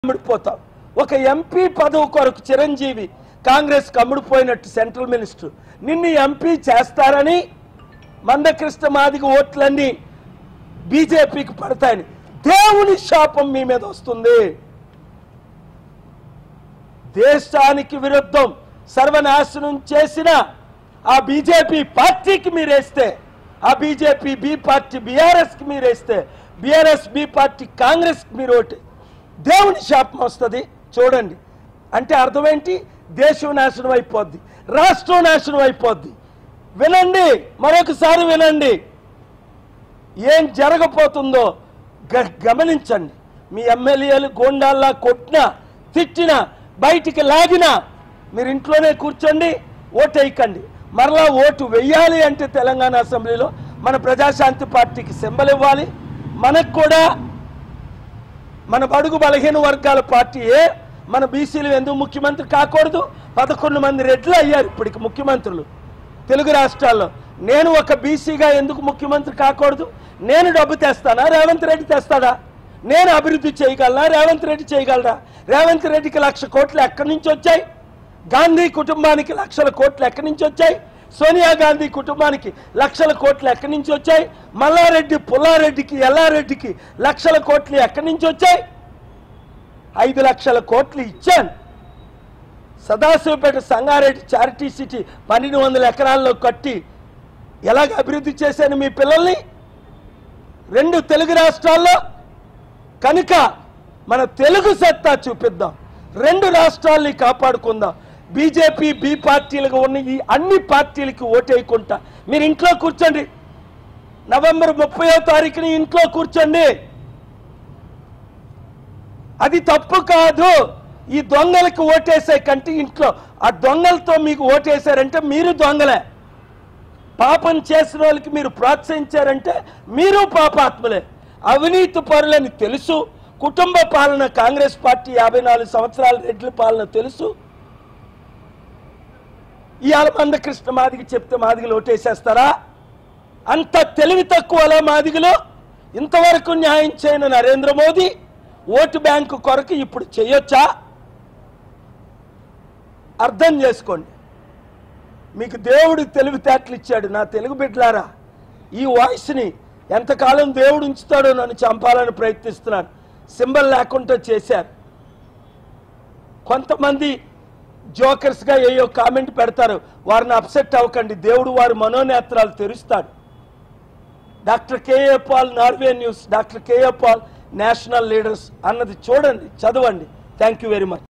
అమ్ముడిపోతాం ఒక ఎంపీ పదవి కొరకు చిరంజీవి కాంగ్రెస్ అమ్ముడిపోయినట్టు సెంట్రల్ మినిస్టర్ నిన్ను ఎంపీ చేస్తారని మందకృష్ణ మాదిగ ఓట్లన్నీ బీజేపీకి పడతాయని దేవుని శాపం మీ మీద వస్తుంది దేశానికి విరుద్ధం సర్వనాశనం చేసిన ఆ బీజేపీ పార్టీకి మీరేస్తే ఆ బీజేపీ బి పార్టీ బీఆర్ఎస్కి మీరేస్తే బీఆర్ఎస్ బి పార్టీ కాంగ్రెస్కి మీరు ఓటు దేవుని శాపం వస్తుంది చూడండి అంటే అర్థం ఏంటి దేశం నాశనం అయిపోద్ది రాష్ట్రం నాశనం అయిపోద్ది వినండి మరొకసారి వినండి ఏం జరగబోతుందో గ- గమనించండి మీ ఎమ్మెల్యేలు గోండాల్లా కొట్టినా తిట్టినా బయటికి లాగినా మీరు ఇంట్లోనే కూర్చోండి ఓటు వేయకండి మరలా ఓటు వెయ్యాలి అంటే తెలంగాణ అసెంబ్లీలో మన ప్రజాశాంతి పార్టీకి సింబల్ ఇవ్వాలి మనకు కూడా మన బడుగు బలహీన వర్గాల పార్టీయే మన బీసీలు ఎందుకు ముఖ్యమంత్రి కాకూడదు పదకొండు మంది రెడ్లు అయ్యారు ఇప్పటికి ముఖ్యమంత్రులు తెలుగు రాష్ట్రాల్లో నేను ఒక బీసీగా ఎందుకు ముఖ్యమంత్రి కాకూడదు నేను డబ్బు తెస్తానా రేవంత్ రెడ్డి తెస్తాడా నేను అభివృద్ధి చేయగలనా రేవంత్ రెడ్డి చేయగలరా రేవంత్ రెడ్డికి లక్ష కోట్లు ఎక్కడి నుంచి వచ్చాయి గాంధీ కుటుంబానికి లక్షల కోట్లు ఎక్కడి నుంచి వచ్చాయి సోనియా గాంధీ కుటుంబానికి లక్షల కోట్లు ఎక్కడి నుంచి వచ్చాయి మల్లారెడ్డి పుల్లారెడ్డికి ఎల్లారెడ్డికి లక్షల కోట్లు ఎక్కడి నుంచి వచ్చాయి ఐదు లక్షల కోట్లు ఇచ్చాను సదాశివపేట సంగారెడ్డి చారిటీ సిటీ పన్నెండు వందల ఎకరాల్లో కట్టి ఎలాగ అభివృద్ధి చేశాను మీ పిల్లల్ని రెండు తెలుగు రాష్ట్రాల్లో కనుక మన తెలుగు సత్తా చూపిద్దాం రెండు రాష్ట్రాల్ని కాపాడుకుందాం బీజేపీ బి పార్టీలుగా ఉన్న ఈ అన్ని పార్టీలకి ఓటేయకుండా మీరు ఇంట్లో కూర్చోండి నవంబర్ ముప్పయో తారీఖుని ఇంట్లో కూర్చోండి అది తప్పు కాదు ఈ దొంగలకు ఓటేసే కంటే ఇంట్లో ఆ దొంగలతో మీకు ఓటేశారంటే మీరు దొంగలే పాపం చేసిన వాళ్ళకి మీరు ప్రోత్సహించారంటే మీరు పాపాత్ములే అవినీతి పరులని తెలుసు కుటుంబ పాలన కాంగ్రెస్ పార్టీ యాభై నాలుగు సంవత్సరాల రెడ్ల పాలన తెలుసు ఇవాళ మందకృష్ణ మాదిగ చెప్తే మాదిగలు ఓటేసేస్తారా అంత తెలివి తక్కువలా మాదిగలు ఇంతవరకు న్యాయం చేయని నరేంద్ర మోదీ ఓటు బ్యాంకు కొరకు ఇప్పుడు చేయొచ్చా అర్థం చేసుకోండి మీకు దేవుడు తెలివితేటలు ఇచ్చాడు నా తెలుగు బిడ్డలారా ఈ వాయిస్ని ఎంతకాలం దేవుడు ఉంచుతాడో నన్ను చంపాలని ప్రయత్నిస్తున్నాను సింబల్ లేకుండా చేశారు కొంతమంది జోకర్స్గా ఏయో కామెంట్ పెడతారు వారిని అప్సెట్ అవ్వకండి దేవుడు వారి మనోనేత్రాలు తెరుస్తాడు doctor KA Paul Norway news doctor KA Paul national leaders అన్నది చూడండి చదవండి థ్యాంక్ యూ వెరీ మచ్